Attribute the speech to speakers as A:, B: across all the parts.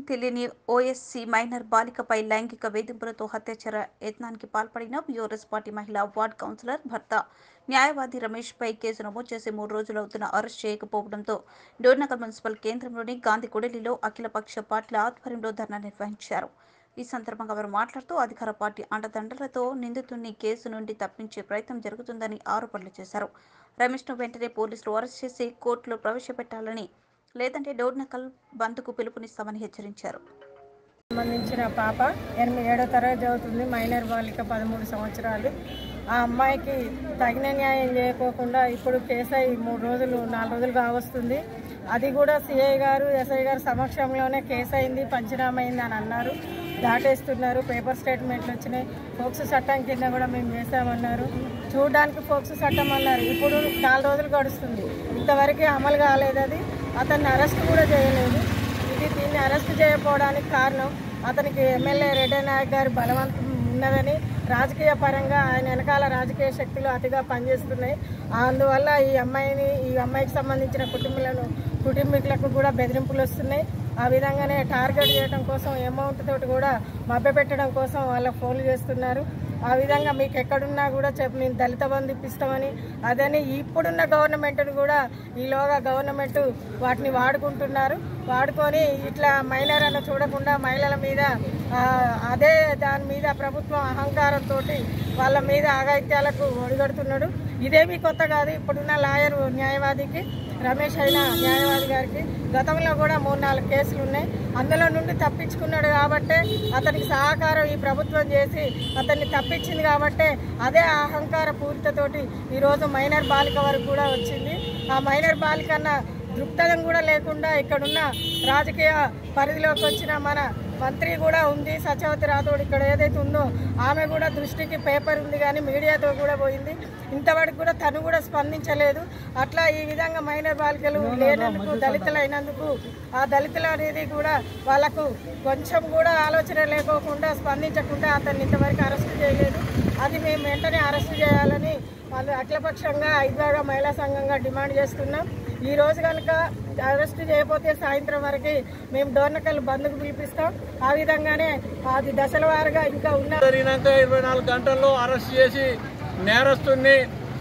A: తెలియని OSC minor బాలికపై లైంగిక వేధింపులతో హత్యాచార యత్నానికి పాల్పడిన బీఆర్ఎస్ పార్టీ మహిళా వార్డ్ కౌన్సిలర్ భర్త న్యాయవాది రమేష్ పై కేసు నమోదు చేసి మూడు రోజులవుతున్న అరెస్ట్ చేయకపోవడంతో డోర్నగర్ మున్సిపల్ కేంద్రంలోని గాంధీ కూడలిలో అఖిలపక్ష పార్టీల ఆధ్వర్యంలో ధర్నా నిర్వహించారు ఈ సందర్భంగా వారు మాట్లాడుతూ అధికార పార్టీ అండదండలతో నిందితుడిని కేసు నుండి తప్పించే ప్రయత్నం జరుగుతుందని ఆరోపణలు చేశారు రమేష్ను వెంటనే పోలీసులు అరెస్ట్ చేసి కోర్టులో ప్రవేశపెట్టాలని లేదంటే డోర్నకల్ బంద్కు పిలుపునిస్తామని హెచ్చరించారు
B: సంబంధించిన పాప ఎనిమిది ఏడో తరగతి చదువుతుంది మైనర్ బాలిక పదమూడు సంవత్సరాలు ఆ అమ్మాయికి తగిన న్యాయం చేయకోకుండా ఇప్పుడు కేసు అయి మూడు రోజులు నాలుగు రోజులు కావస్తుంది అది కూడా సిఐ గారు ఎస్ఐ గారు సమక్షంలోనే కేసు అయింది పంచనామా అయింది అని అన్నారు దాటేస్తున్నారు పేపర్ స్టేట్మెంట్లు వచ్చినాయి ఫోక్స్ చట్టం కింద కూడా మేము చేసామన్నారు చూడడానికి ఫోక్స్ చట్టం అన్నారు ఇప్పుడు నాలుగు రోజులు గడుస్తుంది ఇంతవరకు అమలు కాలేదు అది అతన్ని అరెస్ట్ కూడా చేయలేదు ఇది దీన్ని అరెస్ట్ చేయకపోవడానికి కారణం అతనికి ఎమ్మెల్యే రెడ్డి నాయక్ గారి బలవంతం ఉన్నదని రాజకీయ పరంగా ఆయన వెనకాల రాజకీయ శక్తులు అతిగా పనిచేస్తున్నాయి అందువల్ల ఈ అమ్మాయిని ఈ అమ్మాయికి సంబంధించిన కుటుంబాలను కుటుంబీకులకు కూడా బెదిరింపులు వస్తున్నాయి ఆ విధంగానే టార్గెట్ చేయడం కోసం అమౌంట్ తోటి కూడా మభ్యపెట్టడం కోసం వాళ్ళకి ఫోన్లు చేస్తున్నారు ఆ విధంగా మీకు ఎక్కడున్నా కూడా చెప్పి మేము దళిత బంధు ఇప్పిస్తామని అదని ఇప్పుడున్న గవర్నమెంట్ను కూడా ఈలోగా గవర్నమెంట్ వాటిని వాడుకుంటున్నారు వాడుకొని ఇట్లా మైనర్ అని చూడకుండా మహిళల మీద ఆ, అదే దాని మీద ప్రభుత్వం అహంకారంతో వాళ్ళ మీద ఆగాయిత్యాలకు ఒడిగడుతున్నాడు ఇదేమీ కొత్త కాదు ఇప్పుడున్న లాయర్ న్యాయవాదికి రమేష్ అయిన న్యాయవాది గారికి గతంలో కూడా మూడు నాలుగు కేసులు ఉన్నాయి అందులో నుండి తప్పించుకున్నాడు కాబట్టే అతనికి సహకారం ఈ ప్రభుత్వం చేసి అతన్ని తప్పించింది కాబట్టే అదే అహంకార పూరితతోటి ఈరోజు మైనర్ బాలిక వరకు కూడా వచ్చింది ఆ మైనర్ బాలిక అన్న దృక్పథం కూడా లేకుండా ఇక్కడున్న రాజకీయ పరిధిలోకి వచ్చిన మన మంత్రి కూడా ఉంది సత్యవతి రాథోడ్ ఇక్కడ ఏదైతే ఉందో ఆమె కూడా దృష్టికి పేపర్ ఉంది కానీ మీడియాతో కూడా పోయింది ఇంతవరకు కూడా తను కూడా స్పందించలేదు అట్లా ఈ విధంగా మైనర్ బాలికలు లేనందుకు దళితులు అయినందుకు ఆ దళితులు అనేది కూడా వాళ్ళకు కొంచెం కూడా ఆలోచన లేకోకుండా స్పందించకుండా అతన్ని ఇంతవరకు అరెస్ట్ చేయలేదు అది మేము వెంటనే అరెస్ట్ చేయాలని వాళ్ళు అఖిలపక్షంగా ఐద్వార మహిళా సంఘంగా డిమాండ్ చేస్తున్నాం ఈ రోజు కనుక అరెస్ట్ చేయకపోతే సాయంత్రం వరకు మేము డోర్నకల్ బంద్కు పిలిపిస్తాం ఆ విధంగానే అది దశల వారుగా ఇంకా ఉన్న
C: జరిగినాక ఇరవై నాలుగు గంటల్లో అరెస్ట్ చేసి నేరస్తుని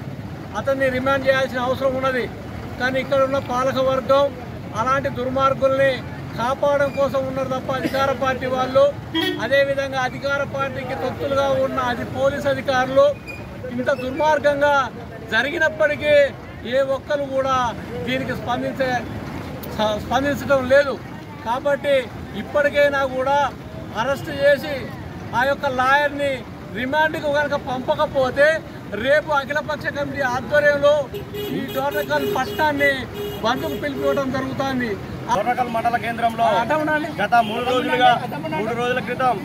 C: అతన్ని రిమాండ్ చేయాల్సిన అవసరం ఉన్నది కానీ ఇక్కడ ఉన్న పాలక వర్గం అలాంటి దుర్మార్గుల్ని కాపాడడం కోసం ఉన్నారు తప్ప అధికార పార్టీ వాళ్ళు అదేవిధంగా అధికార పార్టీకి తొత్తులుగా ఉన్న అది పోలీస్ అధికారులు ఇంత దుర్మార్గంగా జరిగినప్పటికీ ఏ ఒక్కరు కూడా దీనికి స్పందించే స్ప- స్పందించడం లేదు కాబట్టి ఇప్పటికైనా కూడా అరెస్ట్ చేసి ఆ యొక్క లాయర్ని రిమాండ్కు కనుక పంపకపోతే రేపు అఖిలపక్ష కమిటీ ఆధ్వర్యంలో ఈ డోర్నకల్ పట్టణాన్ని బంధుకు పిలిపివ్వడం జరుగుతుంది
D: దొరకల్ మండల కేంద్రంలో గత మూడు రోజులుగా మూడు రోజుల క్రితం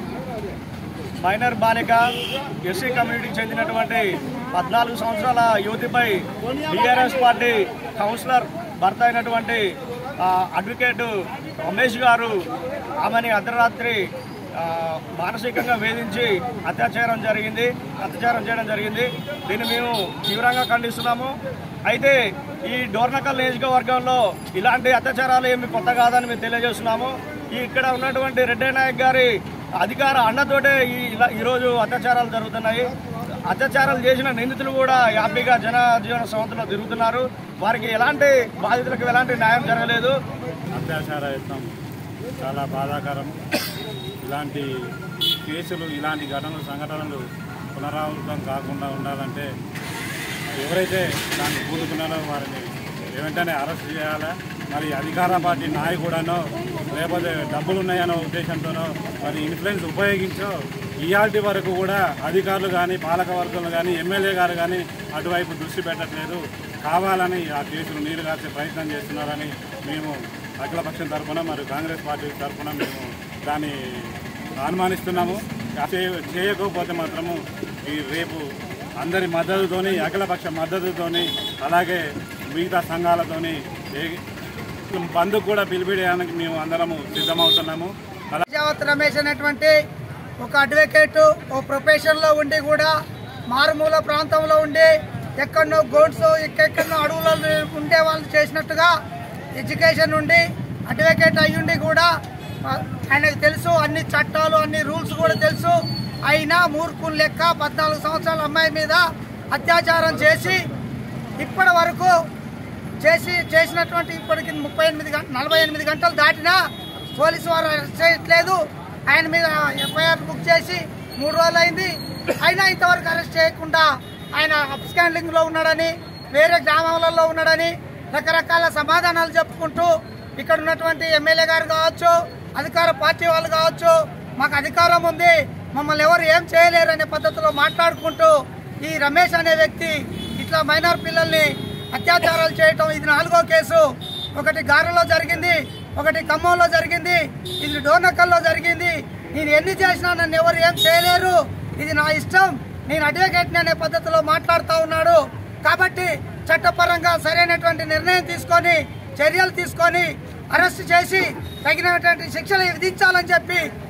D: మైనర్ బాలిక ఎస్సీ కమ్యూనిటీకి చెందినటువంటి పద్నాలుగు సంవత్సరాల యువతిపై టీఆర్ఎస్ పార్టీ కౌన్సిలర్ భర్త అయినటువంటి ఆ, అడ్వకేట్ రమేష్ గారు ఆమెని అర్ధరాత్రి ఆ, మానసికంగా వేధించి అత్యాచారం జరిగింది అత్యాచారం చేయడం జరిగింది దీన్ని మేము తీవ్రంగా ఖండిస్తున్నాము అయితే ఈ డోర్నకల్ నియోజకవర్గంలో ఇలాంటి అత్యాచారాలు ఏమి కొత్త కాదని మేము తెలియజేస్తున్నాము ఈ ఇక్కడ ఉన్నటువంటి రెడ్డి నాయక్ గారి అధికార అండతోటే ఈ ఇలా ఈరోజు అత్యాచారాలు జరుగుతున్నాయి అత్యాచారాలు చేసిన నిందితులు కూడా హ్యాపీగా జన జీవన సంస్థలో తిరుగుతున్నారు వారికి ఎలాంటి బాధితులకు ఎలాంటి న్యాయం జరగలేదు
E: అత్యాచార యత్నం చాలా బాధాకరం ఇలాంటి కేసులు ఇలాంటి ఘటనలు సంఘటనలు పునరావృతం కాకుండా ఉండాలంటే ఎవరైతే దాన్ని కూడుకున్నారో వారిని వెంటనే అరెస్ట్ చేయాలా మరి అధికార పార్టీ నాయకుడనో లేకపోతే డబ్బులు ఉన్నాయనో ఉద్దేశంతోనో మరి ఇన్ఫ్లుయెన్స్ ఉపయోగించో ఇయాల్టి వరకు కూడా అధికారులు కానీ పాలక వర్గంలో కానీ ఎమ్మెల్యే గారు కానీ అటువైపు దృష్టి పెట్టట్లేదు కావాలని ఆ కేసులు నీరు కాసే ప్రయత్నం చేస్తున్నారని మేము అఖిలపక్షం తరఫున మరియు కాంగ్రెస్ పార్టీ తరఫున మేము దాన్ని అనుమానిస్తున్నాము చే- చేయకపోతే మాత్రము ఈ రేపు అందరి మద్దతుతోని అఖిలపక్ష మద్దతుతోని అలాగే మిగతా సంఘాలతోని ఏ- బంద్ కూడా పిలిపిడడానికి మేము అందరము సిద్ధమవుతున్నాము అలా
F: విజయవత్ రమేష్ అనేటువంటి ఒక అడ్వకేట్ ఓ ప్రొఫెషన్లో ఉండి కూడా మారుమూల ప్రాంతంలో ఉండి ఎక్కడనో గోడ్స్ ఎక్కడెక్కడనో అడవులలో ఉండే వాళ్ళు చేసినట్టుగా ఎడ్యుకేషన్ ఉండి అడ్వకేట్ అయ్యుండి కూడా ఆయనకు తెలుసు అన్ని చట్టాలు అన్ని రూల్స్ కూడా తెలుసు అయినా మూర్ఖులు లెక్క పద్నాలుగు సంవత్సరాల అమ్మాయి మీద అత్యాచారం చేసి ఇప్పటి వరకు చేసి చేసినటువంటి ఇప్పటికి ముప్పై ఎనిమిది గంట నలభై ఎనిమిది గంటలు దాటినా పోలీసు వారు అరెస్ట్ చేయట్లేదు ఆయన మీద ఎఫ్ఐఆర్ బుక్ చేసి మూడు రోజులు అయింది అయినా ఇంతవరకు అరెస్ట్ చేయకుండా ఆయన అప్స్కాండింగ్ లో ఉన్నాడని వేరే గ్రామాలలో ఉన్నాడని రకరకాల సమాధానాలు చెప్పుకుంటూ ఇక్కడ ఉన్నటువంటి ఎమ్మెల్యే గారు కావచ్చు అధికార పార్టీ వాళ్ళు కావచ్చు మాకు అధికారం ఉంది మమ్మల్ని ఎవరు ఏం చేయలేరు అనే పద్ధతిలో మాట్లాడుకుంటూ ఈ రమేష్ అనే వ్యక్తి ఇట్లా మైనార్ పిల్లల్ని అత్యాచారాలు చేయటం ఇది నాలుగో కేసు ఒకటి గారెలో జరిగింది ఒకటి ఖమ్మంలో జరిగింది ఇది డోనకల్లో జరిగింది నేను ఎన్ని చేసినా నన్ను ఎవరు ఏం చేయలేరు ఇది నా ఇష్టం నేను అడ్వకేట్ అనే పద్ధతిలో మాట్లాడుతూ ఉన్నాడు కాబట్టి చట్టపరంగా సరైనటువంటి నిర్ణయం తీసుకొని చర్యలు తీసుకొని అరెస్ట్ చేసి తగినటువంటి శిక్షలు విధించాలని చెప్పి